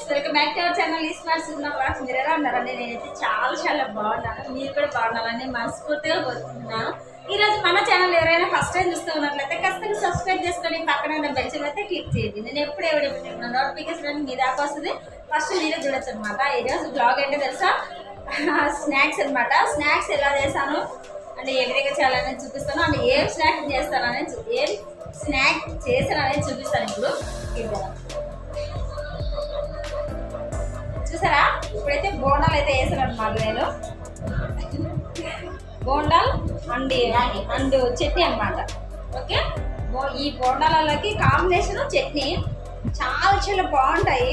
welcome back to our channel ఈస్మార్స్ ఉన్న బ్లాగ్స్ మీరు ఎలా ఉన్నారండి నేనైతే చాలా చాలా బాగున్నాను మీరు కూడా బాగున్నారని మనస్ఫూర్తిగా కోరుకుంటున్నాను ఈ రోజు మన ఛానల్ ఎవరైనా ఫస్ట్ టైం చూస్తూ ఉన్నట్లయితే ఖచ్చితంగా సబ్స్క్రైబ్ చేసుకొని పక్కన ఉన్న బెల్ సింబల్ అయితే క్లిక్ చేయండి నేను ఎప్పుడు ఎవరు పెట్టిన నోటిఫికేషన్ మీ దాకా వస్తుంది ఫస్ట్ మీరే చూడొచ్చు అనమాట ఈరోజు బ్లాగ్ ఏంటో తెలుసా స్నాక్స్ అన్నమాట స్నాక్స్ ఎలా చేశాను అంటే ఏ విధంగా చేయాలనేది చూపిస్తాను అంటే ఏం స్నాక్ చేస్తాననేది చూ- ఏం స్నాక్ చేశాననేది చూపిస్తాను ఇప్పుడు ఇద్దాం చూసారా ఇప్పుడైతే బోండాలు అయితే వేసాను అనమాట నేను బోండాల్ అండ్ అండ్ చట్నీ అన్నమాట ఓకే బో- ఈ బోండాలకి కాంబినేషన్ చట్నీ చాలా చాలా బాగుంటాయి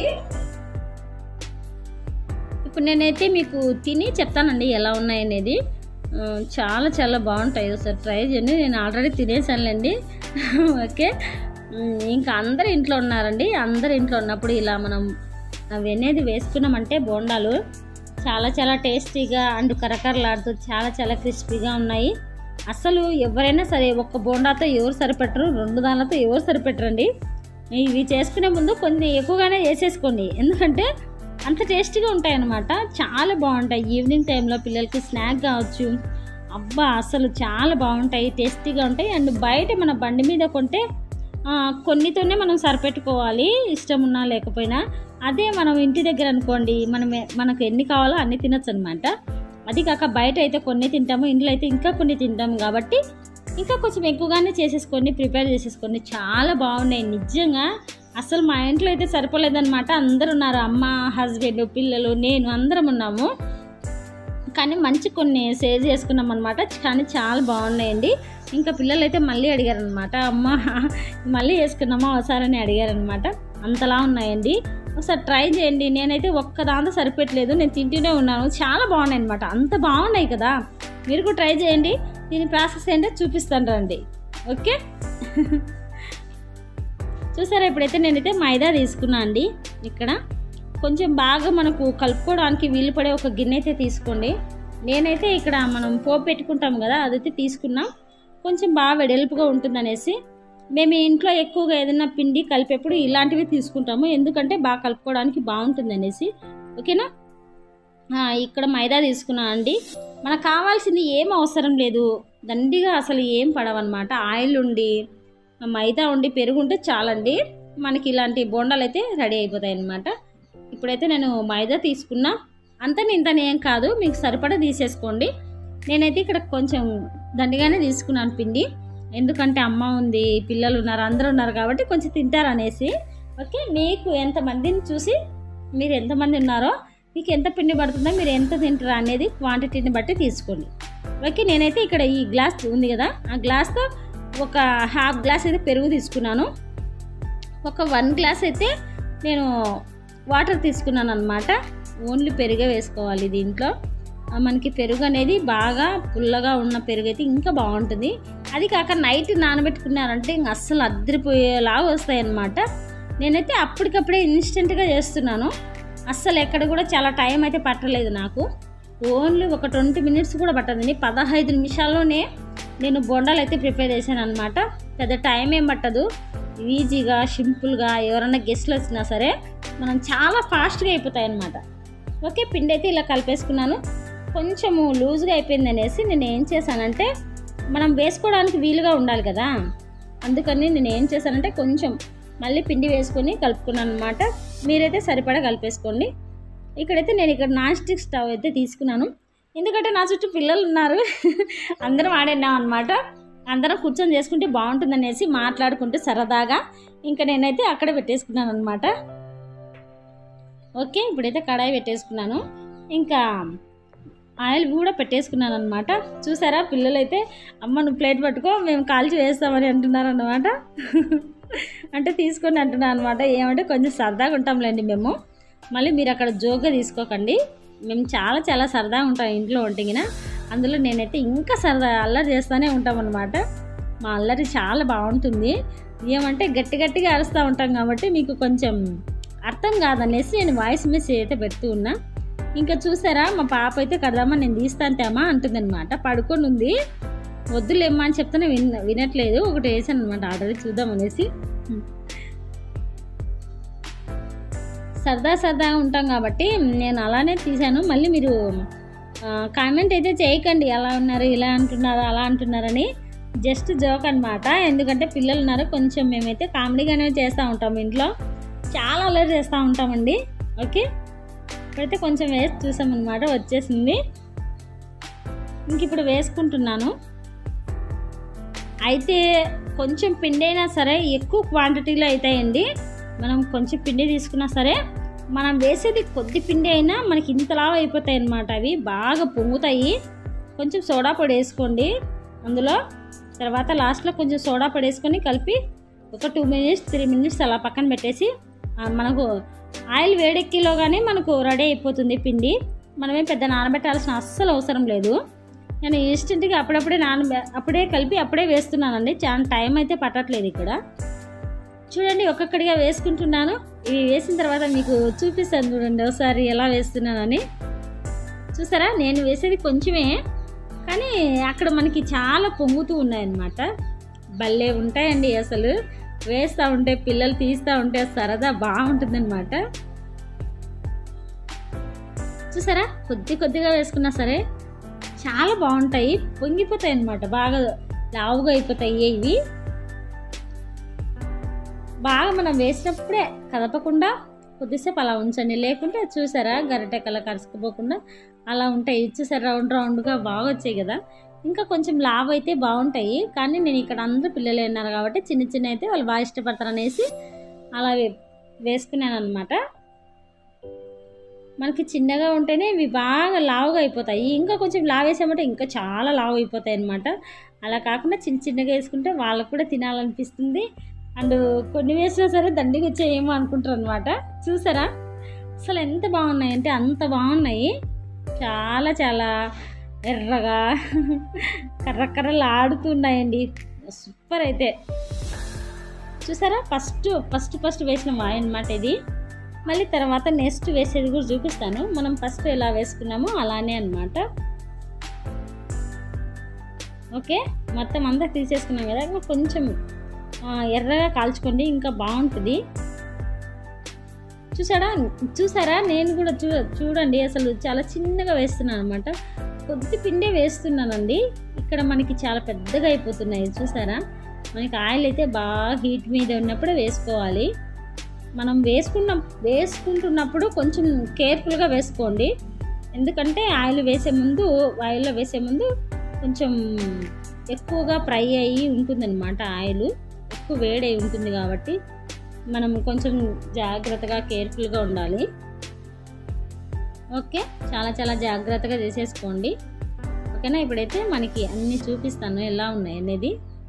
ఇప్పుడు నేనైతే మీకు తిని చెప్తానండి ఎలా ఉన్నాయనేది ఆ, చాలా చాలా బాగుంటాయి ఒకసారి ట్రై చేయండి నేను ఆల్రెడీ తినేసానులేండి ఓకే ఉమ్, ఇంకా అందరు ఇంట్లో ఉన్నారండి అందరు ఇంట్లో ఉన్నప్పుడు ఇలా మనం అవి అనేది వేసుకున్నామంటే బోండాలు చాలా చాలా టేస్టీగా అండ్ కరకరలాడుతూ చాలా చాలా క్రిస్పీగా ఉన్నాయి అసలు ఎవరైనా సరే ఒక్క బోండాతో ఎవరు సరిపెట్టరు రెండు దానిలతో ఎవరు సరిపెట్టరండి ఇవి చేసుకునే ముందు కొన్ని ఎక్కువగానే చేసేసుకోండి ఎందుకంటే అంత టేస్టీగా ఉంటాయి అన్నమాట చాలా బాగుంటాయి ఈవినింగ్ టైంలో పిల్లలకి స్నాక్ కావచ్చు అబ్బా అసలు చాలా బాగుంటాయి టేస్టీగా ఉంటాయి అండ్ బయట మన బండి మీద కొంటే ఆ, కొన్నితోనే మనం సరిపెట్టుకోవాలి ఇష్టం ఉన్నా లేకపోయినా అదే మనం ఇంటి దగ్గర అనుకోండి మనం ఎ- మనకు ఎన్ని కావాలో అన్ని తినొచ్చు అనమాట అది కాక బయట అయితే కొన్ని తింటాము ఇంట్లో అయితే ఇంకా కొన్ని తింటాము కాబట్టి ఇంకా కొంచెం ఎక్కువగానే చేసేసుకోండి ప్రిపేర్ చేసేసుకోండి చాలా బాగున్నాయి నిజంగా అసలు మా ఇంట్లో అయితే సరిపోలేదన్నమాట అందరు ఉన్నారు అమ్మ హస్బెండ్ పిల్లలు నేను అందరం ఉన్నాము కానీ మంచి కొన్ని సేవ్ చేసుకున్నాం అనమాట కానీ చాలా బాగున్నాయండి ఇంకా పిల్లలు అయితే మళ్ళీ అడిగారు అనమాట అమ్మ మళ్ళీ వేసుకున్నామా ఒకసారి అని అడిగారు అనమాట అంతలా ఉన్నాయండి ఒకసారి ట్రై చేయండి నేనైతే ఒక్క దాంతో సరిపెట్టలేదు నేను తింటూనే ఉన్నాను చాలా బాగున్నాయి అనమాట అంత బాగున్నాయి కదా మీరు కూడా ట్రై చేయండి దీని ప్రాసెస్ ఏంటో చూపిస్తాను రండి ఓకే చూసారా ఇప్పుడైతే నేనైతే మైదా తీసుకున్నా అండి ఇక్కడ కొంచెం బాగా మనకు కలుపుకోవడానికి వీలు పడే ఒక గిన్నె అయితే తీసుకోండి నేనైతే ఇక్కడ మనం పోపు పెట్టుకుంటాం కదా అదైతే తీసుకున్నాం కొంచెం బాగా వెడల్పుగా ఉంటుందనేసి మేము ఇంట్లో ఎక్కువగా ఏదైనా పిండి కలిపేప్పుడు ఇలాంటివి తీసుకుంటాము ఎందుకంటే బాగా కలుపుకోవడానికి బాగుంటుంది అనేసి ఓకేనా ఆ, ఇక్కడ మైదా తీసుకున్నా అండి మనకు కావాల్సింది ఏం అవసరం లేదు దండిగా అసలు ఏం పడవన్నమాట ఆయిల్ ఉండి మైదా ఉండి పెరుగు ఉంటే చాలండి మనకి ఇలాంటి బోండాలు అయితే రెడీ అయిపోతాయి అన్నమాట ఇప్పుడైతే నేను మైదా తీసుకున్నా అంత ఇంతనే ఏం కాదు మీకు సరిపడా తీసేసుకోండి నేనైతే ఇక్కడ కొంచెం దండిగానే తీసుకున్నాను పిండి ఎందుకంటే అమ్మ ఉంది పిల్లలు ఉన్నారు అందరూ ఉన్నారు కాబట్టి కొంచెం తింటారు అనేసి ఓకే మీకు ఎంతమందిని చూసి మీరు ఎంతమంది ఉన్నారో మీకు ఎంత పిండి పడుతుందో మీరు ఎంత తింటారా అనేది క్వాంటిటీని బట్టి తీసుకోండి ఓకే నేనైతే ఇక్కడ ఈ గ్లాస్ ఉంది కదా ఆ గ్లాస్తో ఒక హాఫ్ గ్లాస్ అయితే పెరుగు తీసుకున్నాను ఒక వన్ గ్లాస్ అయితే నేను వాటర్ తీసుకున్నాను అనమాట ఓన్లీ పెరుగే వేసుకోవాలి దీంట్లో ఆ, మనకి పెరుగు అనేది బాగా పుల్లగా ఉన్న పెరుగు అయితే ఇంకా బాగుంటుంది అది కాక నైట్ నానబెట్టుకున్నారంటే ఇంక అస్సలు అద్దరిపోయేలాగా వస్తాయి అన్నమాట నేనైతే అప్పటికప్పుడే ఇన్స్టెంట్గా చేస్తున్నాను అస్సలు ఎక్కడ కూడా చాలా టైం అయితే పట్టలేదు నాకు ఓన్లీ ఒక ట్వంటీ మినిట్స్ కూడా పట్టదండి పదహైదు నిమిషాల్లోనే నేను బొండాలు అయితే ప్రిపేర్ చేశాను అనమాట పెద్ద టైం ఏం పట్టదు ఈజీగా సింపుల్గా ఎవరైనా గెస్ట్లు వచ్చినా సరే మనం చాలా ఫాస్ట్గా అయిపోతాయి అనమాట ఓకే పిండి అయితే ఇలా కలిపేసుకున్నాను కొంచెము లూజ్గా అయిపోయింది అనేసి నేను ఏం చేశానంటే మనం వేసుకోవడానికి వీలుగా ఉండాలి కదా అందుకని నేను ఏం చేశానంటే కొంచెం మళ్ళీ పిండి వేసుకొని కలుపుకున్నాను అనమాట మీరైతే సరిపడా కలిపేసుకోండి ఇక్కడైతే నేను ఇక్కడ నాన్ స్టిక్ స్టవ్ అయితే తీసుకున్నాను ఎందుకంటే నా చుట్టూ పిల్లలు ఉన్నారు అందరం ఆడినాం అనమాట అందరం కూర్చొని చేసుకుంటే బాగుంటుంది అనేసి మాట్లాడుకుంటూ సరదాగా ఇంకా నేనైతే అక్కడ పెట్టేసుకున్నాను అనమాట ఓకే ఇప్పుడైతే కడాయి పెట్టేసుకున్నాను ఇంకా ఆయిల్ కూడా పెట్టేసుకున్నాను అనమాట చూసారా పిల్లలైతే అమ్మ నువ్వు ప్లేట్ పట్టుకో మేము కాల్చి వేస్తామని అంటున్నారు అనమాట అంటే తీసుకొని అంటున్నాను అనమాట ఏమంటే కొంచెం సరదాగా ఉంటాంలేండి మేము మళ్ళీ మీరు అక్కడ జోక్గా తీసుకోకండి మేము చాలా చాలా సరదాగా ఉంటాం ఇంట్లో వంటిగిన అందులో నేనైతే ఇంకా సరదా అల్లరి చేస్తూనే ఉంటాం అనమాట మా అల్లరి చాలా బాగుంటుంది ఏమంటే గట్టి గట్టిగా అరుస్తూ ఉంటాం కాబట్టి మీకు కొంచెం అర్థం కాదనేసి నేను వాయిస్ మెసేజ్ అయితే పెడుతూ ఉన్నా ఇంకా చూసారా మా పాప అయితే కడదామా నేను తీస్తాంతేమా అంటుందన్నమాట పడుకొని ఉంది వద్దులేమ్మా అని చెప్తానే విన్ వినట్లేదు ఒకటి వేసాను అనమాట ఆర్డర్ చూద్దాం అనేసి సరదా సరదాగా ఉంటాం కాబట్టి నేను అలానే తీశాను మళ్ళీ మీరు కామెంట్ అయితే చేయకండి అలా ఉన్నారు ఇలా అంటున్నారు అలా అంటున్నారని జస్ట్ జోక్ అనమాట ఎందుకంటే పిల్లలు ఉన్నారు కొంచెం మేమైతే కామెడీగానే చేస్తూ ఉంటాం ఇంట్లో చాలా అల్లరి చేస్తూ ఉంటామండి ఓకే ఇప్పుడైతే కొంచెం వేసి చూసామన్నమాట వచ్చేసింది ఇంక ఇప్పుడు వేసుకుంటున్నాను అయితే కొంచెం పిండి అయినా సరే ఎక్కువ క్వాంటిటీలో అవుతాయండి మనం కొంచెం పిండి తీసుకున్నా సరే మనం వేసేది కొద్ది పిండి అయినా మనకి ఇంతలా అయిపోతాయి అన్నమాట అవి బాగా పొంగుతాయి కొంచెం సోడా పొడి వేసుకోండి అందులో తర్వాత లాస్ట్లో కొంచెం సోడా పొడి వేసుకొని కలిపి ఒక టూ మినిట్స్ త్రీ మినిట్స్ అలా పక్కన పెట్టేసి ఆ, మనకు ఆయిల్ వేడెక్కిలోగానే మనకు రెడీ అయిపోతుంది పిండి మనమేం పెద్ద నానబెట్టాల్సిన అస్సలు అవసరం లేదు నేను ఇన్స్టెంట్గా అప్పుడప్పుడే నాన అప్పుడే కలిపి అప్పుడే వేస్తున్నానండి చాలా టైం అయితే పట్టట్లేదు ఇక్కడ చూడండి ఒక్కొక్కడిగా వేసుకుంటున్నాను ఇవి వేసిన తర్వాత మీకు చూపిస్తాను చూడండి ఒకసారి ఎలా వేస్తున్నానని చూసారా నేను వేసేది కొంచెమే కానీ అక్కడ మనకి చాలా పొంగుతూ ఉన్నాయన్నమాట భలే ఉంటాయండి అసలు వేస్తూ ఉంటే పిల్లలు తీస్తూ ఉంటే సరదా బాగుంటుందన్నమాట చూసారా కొద్ది కొద్దిగా వేసుకున్నా సరే చాలా బాగుంటాయి పొంగిపోతాయి అన్నమాట బాగా లావుగా అయిపోతాయి ఇవి బాగా మనం వేసినప్పుడే కదపకుండా కొద్దిసేపు అలా ఉంచండి లేకుంటే చూసారా గరిటె కల కరుసుకుపోకుండా అలా ఉంటాయి చూసారా రౌండ్ రౌండ్గా బాగా వచ్చాయి కదా ఇంకా కొంచెం లావ్ అయితే బాగుంటాయి కానీ నేను ఇక్కడ అందరూ పిల్లలు ఉన్నారు కాబట్టి చిన్న చిన్న అయితే వాళ్ళు బాగా ఇష్టపడతారు అనేసి అలా వే- వేసుకున్నాను అనమాట మనకి చిన్నగా ఉంటేనే ఇవి బాగా లావుగా అయిపోతాయి ఇంకా కొంచెం లావ్ వేసామంటే ఇంకా చాలా లావు అయిపోతాయి అనమాట అలా కాకుండా చిన్న చిన్నగా వేసుకుంటే వాళ్ళకు కూడా తినాలనిపిస్తుంది అండ్ కొన్ని వేసినా సరే దండిగా వచ్చాయేమో అనుకుంటారు అనమాట చూసారా అసలు ఎంత బాగున్నాయి అంటే అంత బాగున్నాయి చాలా చాలా ఎర్రగా కర్ర కర్రలు ఆడుతున్నాయండి సూపర్ అయితే చూసారా ఫస్ట్ ఫస్ట్ ఫస్ట్ వేసిన వాయి అనమాట ఇది మళ్ళీ తర్వాత నెక్స్ట్ వేసేది కూడా చూపిస్తాను మనం ఫస్ట్ ఎలా వేసుకున్నామో అలానే అన్నమాట ఓకే మొత్తం అంతా తీసేసుకున్నాం కదా ఇంకా కొంచెం ఆ, ఎర్రగా కాల్చుకోండి ఇంకా బాగుంటుంది చూసారా చూసారా నేను కూడా చూ చూడండి అసలు చాలా చిన్నగా వేస్తున్నాను అనమాట కొద్ది పిండే వేస్తున్నానండి ఇక్కడ మనకి చాలా పెద్దగా అయిపోతున్నాయి చూసారా మనకి ఆయిల్ అయితే బాగా హీట్ మీద ఉన్నప్పుడే వేసుకోవాలి మనం వేసుకున్న వేసుకుంటున్నప్పుడు కొంచెం కేర్ఫుల్గా వేసుకోండి ఎందుకంటే ఆయిల్ వేసే ముందు ఆయిల్లో వేసే ముందు కొంచెం ఎక్కువగా ఫ్రై అయ్యి ఉంటుందన్నమాట ఆయిల్ ఎక్కువ వేడై ఉంటుంది కాబట్టి మనం కొంచెం జాగ్రత్తగా కేర్ఫుల్గా ఉండాలి ఓకే చాలా చాలా జాగ్రత్తగా చేసేసుకోండి ఓకేనా ఇప్పుడైతే మనకి అన్నీ చూపిస్తాను ఎలా ఉన్నాయి అనేది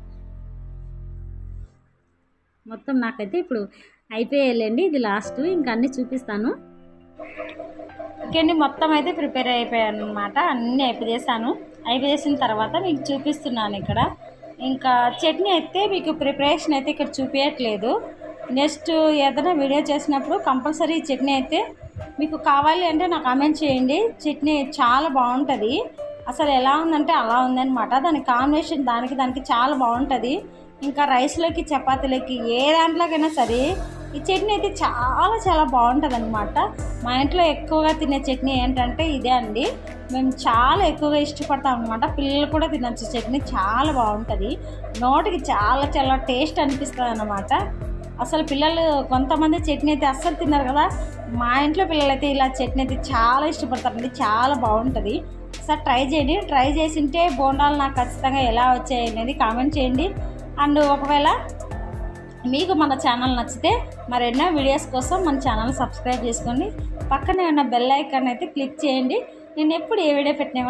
మొత్తం నాకైతే ఇప్పుడు అయిపోయాలండి ఇది లాస్ట్ ఇంకా అన్నీ చూపిస్తాను ఇంకేంటి మొత్తం అయితే ప్రిపేర్ అయిపోయాను అనమాట అన్నీ అయిపోయేసాను అయిపోయేసిన తర్వాత మీకు చూపిస్తున్నాను ఇక్కడ ఇంకా చట్నీ అయితే మీకు ప్రిపరేషన్ అయితే ఇక్కడ చూపించట్లేదు నెక్స్ట్ ఏదైనా వీడియో చేసినప్పుడు కంపల్సరీ చట్నీ అయితే మీకు కావాలి అంటే నాకు కామెంట్ చేయండి చట్నీ చాలా బాగుంటుంది అసలు ఎలా ఉందంటే అలా ఉందన్నమాట దాని కాంబినేషన్ దానికి దానికి చాలా బాగుంటుంది ఇంకా రైస్లోకి చపాతీలోకి ఏ దాంట్లోకైనా సరే ఈ చట్నీ అయితే చాలా చాలా బాగుంటుంది అనమాట మా ఇంట్లో ఎక్కువగా తినే చట్నీ ఏంటంటే ఇదే అండి మేము చాలా ఎక్కువగా ఇష్టపడతాం అనమాట పిల్లలు కూడా తినచ్చు చట్నీ చాలా బాగుంటుంది నోటికి చాలా చాలా టేస్ట్ అనిపిస్తుంది అనమాట అసలు పిల్లలు కొంతమంది చట్నీ అయితే అస్సలు తిన్నారు కదా మా ఇంట్లో పిల్లలు అయితే ఇలా చట్నీ అయితే చాలా ఇష్టపడతారండి చాలా బాగుంటుంది ఒకసారి ట్రై చేయండి ట్రై చేసింటే బోండాలు నాకు ఖచ్చితంగా ఎలా వచ్చాయి అనేది కామెంట్ చేయండి అండ్ ఒకవేళ మీకు మన ఛానల్ నచ్చితే మరెన్నో వీడియోస్ కోసం మన ఛానల్ సబ్స్క్రైబ్ చేసుకోండి పక్కనే ఉన్న బెల్ ఐకాన్ అయితే క్లిక్ చేయండి నేను ఎప్పుడు ఏ వీడియో పెట్టినా